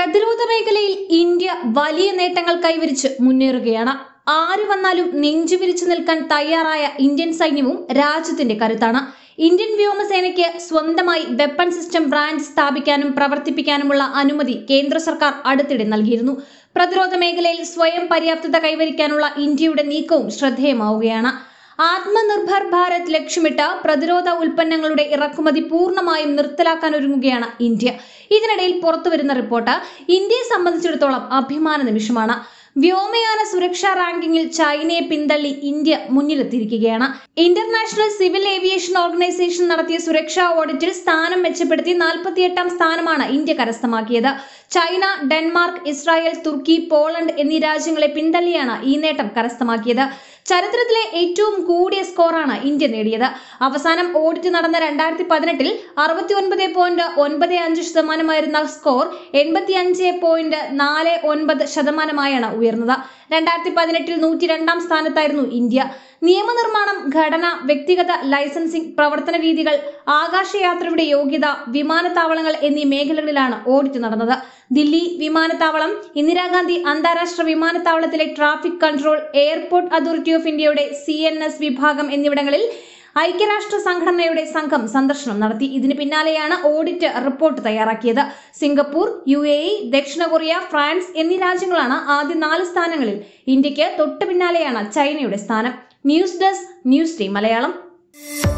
പ്രതിരോധ മേഖലയിൽ ഇന്ത്യ വലിയ നേട്ടങ്ങൾ കൈവരിച്ച് മുന്നേറുകയാണ് ആര് വന്നാലും നെഞ്ചുവിരിച്ചു നിൽക്കാൻ തയ്യാറായ ഇന്ത്യൻ സൈന്യവും രാജ്യത്തിന്റെ കരുത്താണ് ഇന്ത്യൻ വ്യോമസേനയ്ക്ക് സ്വന്തമായി വെപ്പൺ സിസ്റ്റം ബ്രാഞ്ച് സ്ഥാപിക്കാനും പ്രവർത്തിപ്പിക്കാനുമുള്ള അനുമതി കേന്ദ്ര സർക്കാർ അടുത്തിടെ നൽകിയിരുന്നു പ്രതിരോധ മേഖലയിൽ സ്വയം പര്യാപ്തത കൈവരിക്കാനുള്ള ഇന്ത്യയുടെ നീക്കവും ശ്രദ്ധേയമാവുകയാണ് ആത്മനിർഭർ ഭാരത് ലക്ഷ്യമിട്ട് പ്രതിരോധ ഉൽപ്പന്നങ്ങളുടെ ഇറക്കുമതി പൂർണ്ണമായും നിർത്തലാക്കാൻ ഒരുങ്ങുകയാണ് ഇന്ത്യ ഇതിനിടയിൽ പുറത്തുവരുന്ന റിപ്പോർട്ട് ഇന്ത്യയെ സംബന്ധിച്ചിടത്തോളം അഭിമാന നിമിഷമാണ് വ്യോമയാന സുരക്ഷാ റാങ്കിങ്ങിൽ ചൈനയെ പിന്തള്ളി ഇന്ത്യ മുന്നിലെത്തിയിരിക്കുകയാണ് ഇന്റർനാഷണൽ സിവിൽ ഏവിയേഷൻ ഓർഗനൈസേഷൻ നടത്തിയ സുരക്ഷാ ഓഡിറ്റിൽ സ്ഥാനം മെച്ചപ്പെടുത്തി നാൽപ്പത്തിയെട്ടാം സ്ഥാനമാണ് ഇന്ത്യ കരസ്ഥമാക്കിയത് China Denmark Israel Turkey Poland എന്നീ രാജ്യങ്ങളെ പിന്തള്ളിയാണ് ഈ നേട്ടം കരസ്ഥമാക്കിയത് ചരിത്രത്തിലെ ഏറ്റവും കൂടിയ സ്കോറാണ് ഇന്ത്യ നേടിയത് അവസാനം ഓഡിറ്റ് നടന്ന രണ്ടായിരത്തി പതിനെട്ടിൽ അറുപത്തി ഒൻപത് പോയിന്റ് ഒൻപത് അഞ്ച് ശതമാനമായിരുന്ന സ്കോർ എൺപത്തി അഞ്ച് പോയിന്റ് നാല് ഒൻപത് ശതമാനമായാണ് ഉയർന്നത് രണ്ടായിരത്തി പതിനെട്ടിൽ നൂറ്റി രണ്ടാം സ്ഥാനത്തായിരുന്നു ഇന്ത്യ നിയമനിർമ്മാണം ഘടന വ്യക്തിഗത ലൈസൻസിംഗ് പ്രവർത്തന രീതികൾ ആകാശയാത്രയുടെ യോഗ്യത വിമാനത്താവളങ്ങൾ എന്നീ മേഖലകളിലാണ് ഓഡിറ്റ് നടന്നത് ദില്ലി വിമാനത്താവളം ഇന്ദിരാഗാന്ധി അന്താരാഷ്ട്ര വിമാനത്താവളത്തിലെ traffic control airport authority of ഇന്ത്യയുടെ സി വിഭാഗം എന്നിവിടങ്ങളിൽ ഐക്യരാഷ്ട്ര സംഘടനയുടെ സംഘം സന്ദർശനം നടത്തി ഇതിന് പിന്നാലെയാണ് ഓഡിറ്റ് റിപ്പോർട്ട് തയ്യാറാക്കിയത് സിംഗപ്പൂർ യു എ ഇ ദക്ഷിണ കൊറിയ ഫ്രാൻസ് എന്നീ രാജ്യങ്ങളാണ് ആദ്യ നാല് സ്ഥാനങ്ങളിൽ ഇന്ത്യക്ക് തൊട്ടു പിന്നാലെയാണ് ചൈനയുടെ സ്ഥാനം news desk news team Malayalam